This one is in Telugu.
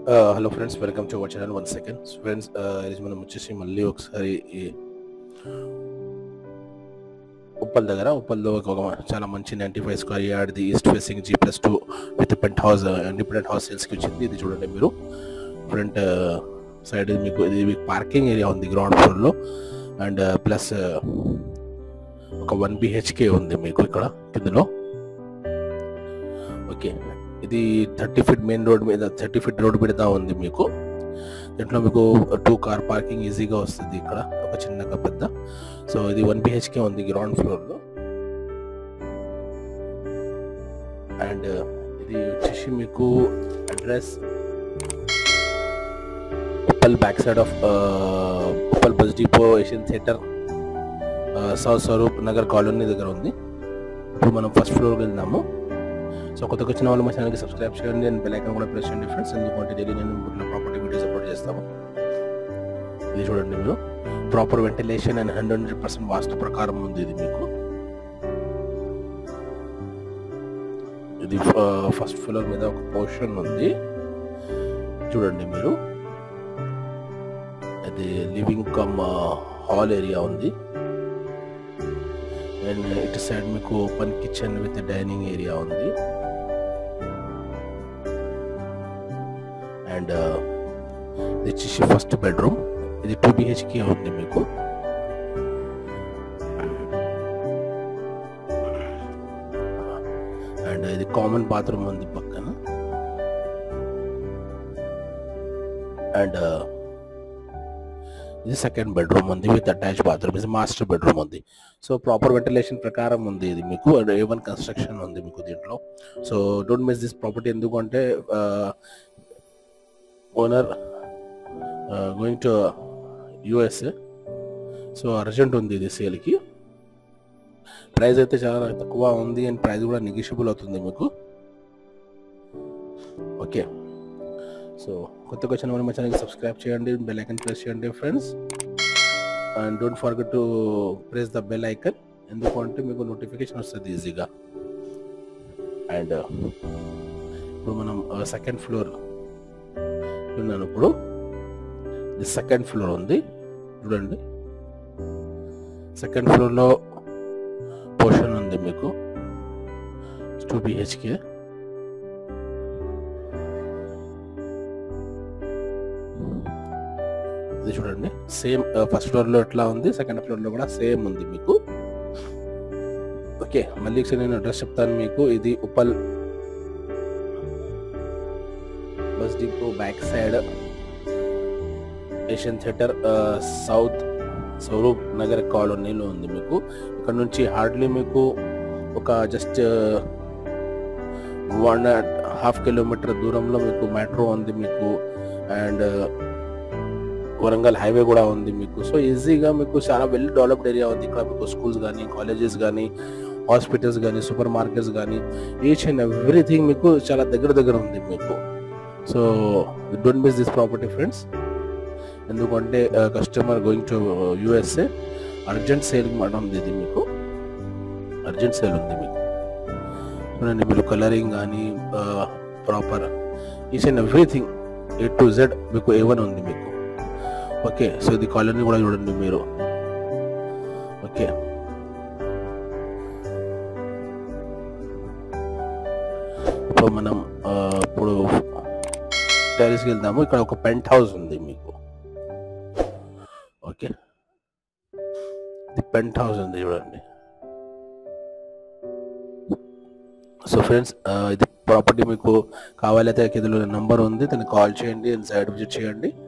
hello friends welcome to our channel one second friends ఈరోజు మనం వచ్చేసి మళ్ళీ ఒకసారి ఈ ఉప్పల్ దగ్గర ఉప్పల్లో ఒక ఒక చాలా మంచి నైంటీ ఫైవ్ స్క్వేర్ యార్డ్ది east facing G plus two with penthouse independent house సేల్స్కి వచ్చింది ఇది చూడండి మీరు ఫ్రంట్ సైడ్ మీకు ఇది మీకు పార్కింగ్ ఏరియా ఉంది గ్రౌండ్ ఫ్లోర్లో అండ్ ప్లస్ ఒక వన్ బిహెచ్కే ఉంది మీకు ఇక్కడ కిందలో ఓకే ఇది థర్టీ ఫీట్ మెయిన్ రోడ్ మీద థర్టీ ఫీట్ రోడ్ మీద ఉంది మీకు దీంట్లో మీకు టూ కార్ పార్కింగ్ ఈజీగా వస్తుంది ఇక్కడ ఒక చిన్నగా పెద్ద సో ఇది వన్ బిహెచ్కే ఉంది గ్రౌండ్ ఫ్లోర్లో అండ్ ఇది వచ్చేసి మీకు address Uppal back side of Uppal bus depot Asian theatre south Swaroop Nagar colony దగ్గర ఉంది ఇప్పుడు మనం ఫస్ట్ ఫ్లోర్కి వెళ్దాము సో కొత్తగా వచ్చిన వాళ్ళు మా ఛానల్కి సబ్స్క్రైబ్ చేయండి అండ్ బెల్ ఐకాన్ కూడా ప్రెస్ చేయండి ఫ్రెండ్స్ ఎందుకంటే డైలీ నేను ఊర్లో ప్రాపర్టీ వీడియోస్ అప్లోడ్ చేస్తాము ఇది చూడండి మీరు proper ventilation and hundred hundred percent vastu ప్రకారం ఉంది ఇది మీకు ఇది ఫస్ట్ ఫ్లోర్ మీద ఒక పోర్షన్ ఉంది చూడండి మీరు అది లివింగ్ కమ్ హాల్ ఏరియా ఉంది అండ్ ఇటు సైడ్ మీకు open kitchen with dining area ఉంది అండ్ ఇది వచ్చేసి ఫస్ట్ బెడ్రూమ్ ఇది టూ బిహెచ్కే ఉంది మీకు అండ్ ఇది కామన్ బాత్రూమ్ ఉంది పక్కన అండ్ ఇది సెకండ్ బెడ్రూమ్ ఉంది విత్ అటాచ్ బాత్రూమ్ ఇది మాస్టర్ బెడ్రూమ్ ఉంది సో ప్రాపర్ వెంటిలేషన్ ప్రకారం ఉంది ఇది మీకు ఏ వన్ కన్స్ట్రక్షన్ ఉంది మీకు దీంట్లో so don't miss this property ఎందుకంటే owner going to USA so urgent ఉంది ఇది సేల్కి ప్రైస్ అయితే చాలా తక్కువ ఉంది అండ్ ప్రైస్ కూడా నెగిషియబుల్ అవుతుంది మీకు ఓకే సో కొత్తగా వచ్చిన వాళ్ళు మా ఛానల్కి సబ్స్క్రైబ్ చేయండి బెల్ ఐకన్ ప్రెస్ చేయండి friends and don't forget to press the bell icon ఎందుకంటే మీకు నోటిఫికేషన్ వస్తుంది ఈజీగా అండ్ ఇప్పుడు మనం సెకండ్ ఫ్లోర్ ఉన్నాను ఇప్పుడు ఇది సెకండ్ ఫ్లోర్ ఉంది చూడండి సెకండ్ ఫ్లోర్లో పోర్షన్ ఉంది మీకు టూ బిహెచ్కే ఇది చూడండి సేమ్ ఫస్ట్ ఫ్లోర్ లో ఎట్లా ఉంది సెకండ్ ఫ్లోర్ లో కూడా సేమ్ ఉంది మీకు ఓకే మళ్ళీ ఒకసారి నేను అడ్రస్ చెప్తాను మీకు ఇది Uppal bus depot back side Asian theatre south Swaroop Nagar కాలనీలో ఉంది మీకు ఇక్కడ నుంచి హార్డ్లీ మీకు ఒక జస్ట్ వన్ హాఫ్ కిలోమీటర్ దూరంలో మీకు మెట్రో ఉంది మీకు అండ్ వరంగల్ హైవే కూడా ఉంది మీకు సో ఈజీగా మీకు చాలా వెల్ డెవలప్డ్ ఏరియా ఉంది ఇక్కడ మీకు స్కూల్స్ కానీ కాలేజెస్ కానీ హాస్పిటల్స్ కానీ సూపర్ మార్కెట్స్ కానీ ఈచ్ అండ్ ఎవ్రీథింగ్ మీకు చాలా దగ్గర దగ్గర ఉంది మీకు so don't miss this property friends ఎందుకంటే customer going to USA urgent sale మాట ఉంది ఇది మీకు అర్జెంట్ సేల్ ఉంది మీకు చూడండి మీరు కలరింగ్ కానీ proper each and everything A to Z మీకు ఏ వన్ ఉంది మీకు ఓకే సో ఇది కాలనీ కూడా చూడండి మీరు ఓకే ఇప్పుడు మనం ఇప్పుడు టెరెస్కి వెళ్దాము ఇక్కడ ఒక పెంట్ హౌస్ ఉంది మీకు ఓకే ఇది పెంట్ హౌస్ ఉంది చూడండి సో ఫ్రెండ్స్ ఇది ప్రాపర్టీ మీకు కావాలైతే కిందలో నెంబర్ ఉంది దాన్ని కాల్ చేయండి సైడ్ విజిట్ చేయండి